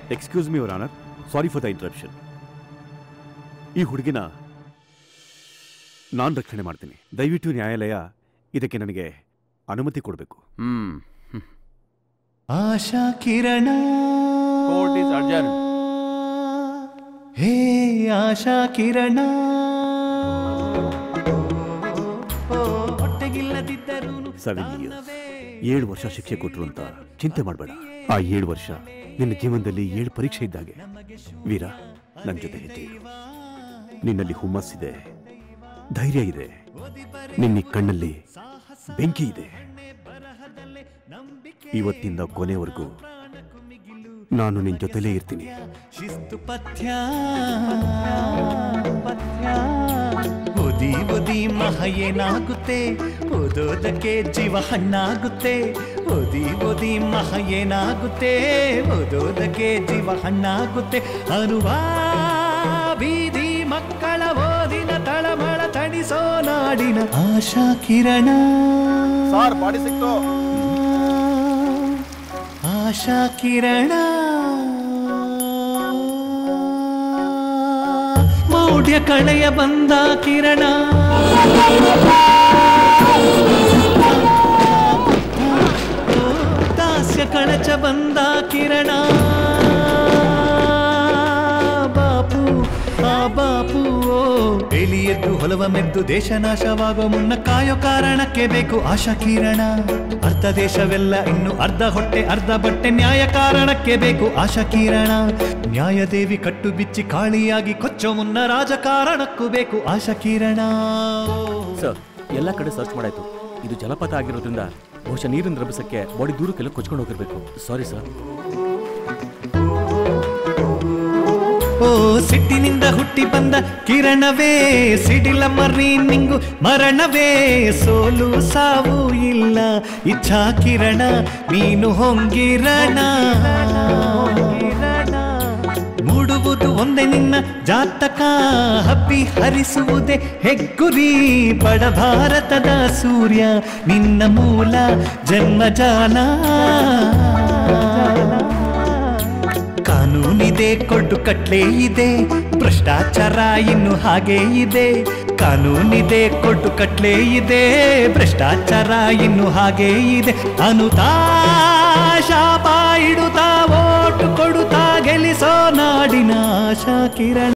excuse me your honour sorry for the interruption ಈ ಹುಡುಗಿನ ನಾನು ರಕ್ಷಣೆ ಮಾಡ್ತೀನಿ ದಯವಿಟ್ಟು ನ್ಯಾಯಾಲಯ ಇದಕ್ಕೆ ನನಗೆ ಅನುಮತಿ ಕೊಡಬೇಕು ಹ್ಮ್ ಆಶಾ ಕಿರಣ ಕೋರ್ಟ್ ಇಸ್ ಅರ್ಜನ್ ಹೇ ಆಶಾ ಕಿರಣ ಹೊಟ್ಟೆಗಿಲ್ಲದಿದ್ದರೂ ಸೆವೆನ್ ಇಯರ್ಸ್ ಏಳು ವರ್ಷ ಶಿಕ್ಷೆ ಕೊಟ್ಟರು ಅಂತ ಚಿಂತೆ ಮಾಡಬೇಡ ಆ ಏಳು ವರ್ಷ ನಿನ್ನ ಜೀವನದಲ್ಲಿ ಏಳು ಪರೀಕ್ಷೆ ಇದ್ದಾಗೆ ವೀರ ನನ್ನ ಜೊತೆ ಹೆಜ್ಜೆ ಇಡು ನಿನ್ನಲ್ಲಿ ಹುಮ್ಮಸ್ಸಿದೆ ಧೈರ್ಯ ಇದೆ ನಿನ್ನ ಈ ಕಣ್ಣಲ್ಲಿ ಬೆಂಕಿ ಇದೆ ಇವತ್ತಿಂದ ಕೊನೆವರೆಗೂ ನಾನು ನಿನ್ನ ಜೊತೆಲೇ ಇರ್ತೀನಿ ಶಿಸ್ತು ಪಥ್ಯ ಪಥ್ಯ ಓದಿ ಓದಿ ಮಹ ಏನಾಗುತ್ತೆ ಓದೋದಕ್ಕೆ ಜೀವ ಹಣ್ಣಾಗುತ್ತೆ ಓದಿ ಓದಿ ಮಹ ಏನಾಗುತ್ತೆ ಓದೋದಕ್ಕೆ ಜೀವ ಹಣ್ಣಾಗುತ್ತೆ ಅನುಭವ ಬೀದಿ ಮಕ್ಕಳ ಓದಿನ ತಳಮಳ ತಣಿಸೋ ನಾಡಿನ ಆಶಾ ಕಿರಣ ಸಾರ್ ಬಾಡಿ ಸಿಕ್ತು ಆಶಾ ಕಿರಣ ಮೌಢ್ಯ ಕಳೆಯ ಬಂದ ಕಿರಣ ದಾಸ್ಯ ಕಳಚ ಬಂದ ಕಿರಣ ಬಾಪು ಆ ಬಾಪು ಓ ಎಲಿಯದ್ದು ಹೊಲವ ಮೆದ್ದು ದೇಶ ನಾಶವಾಗೋ ಮುನ್ನ ಕಾಯೋ ಕಾರಣಕ್ಕೆ ಬೇಕು ಆಶಾ ಕಿರಣ ಅರ್ಧ ದೇಶವೆಲ್ಲ ಇನ್ನು ಅರ್ಧ ಹೊಟ್ಟೆ ಅರ್ಧ ಬಟ್ಟೆ ನ್ಯಾಯ ಕಾರಣಕ್ಕೆ ಬೇಕು ಆಶಾ ಕಿರಣ ನ್ಯಾಯದೇವಿ ಕಟ್ಟು ಬಿಚ್ಚಿ ಕಾಳಿಯಾಗಿ ಕೊಚ್ಚೋ ಮುನ್ನ ರಾಜಕಾರಣಕ್ಕೂ ಬೇಕು ಆಶಾ ಕಿರಣ ಸರ್ ಎಲ್ಲ ಕಡೆ ಸರ್ಚ್ ಮಾಡಾಯ್ತು ಇದು ಜಲಪಾತ ಆಗಿರೋದ್ರಿಂದ ಬಹುಶಃ ನೀರಿನ ರಭಸಕ್ಕೆ ಬಾಡಿ ದೂರಕ್ಕೆಲ್ಲ ಕೊಚ್ಕೊಂಡು ಹೋಗಿರ್ಬೇಕು ಸಾರಿ ಸರ್ ಓ ಸಿಟ್ಟಿನಿಂದ ಹುಟ್ಟಿ ಬಂದ ಕಿರಣವೇ ಸಿಡಿಲ ಮರೀನಿಂಗು ಮರಣವೇ ಸೋಲು ಸಾವು ಇಲ್ಲ ಇಚ್ಛಾ ಕಿರಣ ನೀನು ಹೊಂಗಿರಣ ಮೂಡುವುದು ಒಂದೇ ನಿನ್ನ ಜಾತಕ ಹಬ್ಬಿ ಹರಿಸುವುದೇ ಹೆಗ್ಗುರಿ ಬಡ ಭಾರತದ ಸೂರ್ಯ ನಿನ್ನ ಮೂಲ ಜನ್ಮಜಾಲ ಕಾನೂನಿದೆ ಕೊಟ್ಟು ಕಟ್ಲೆ ಇದೆ ಭ್ರಷ್ಟಾಚಾರ ಇನ್ನು ಹಾಗೆ ಇದೆ ಕಾನೂನಿದೆ ಕೊಟ್ಟು ಕಟ್ಲೆ ಇದೆ ಭ್ರಷ್ಟಾಚಾರ ಇನ್ನು ಹಾಗೆ ಇದೆ ಅನುತಾ ಶಾಪ ಇಡುತ್ತಾ ಓಟು ಕೊಡುತ್ತಾ ಗೆಲ್ಲಿಸೋ ನಾಡಿನ ಆಶಾ ಕಿರಣ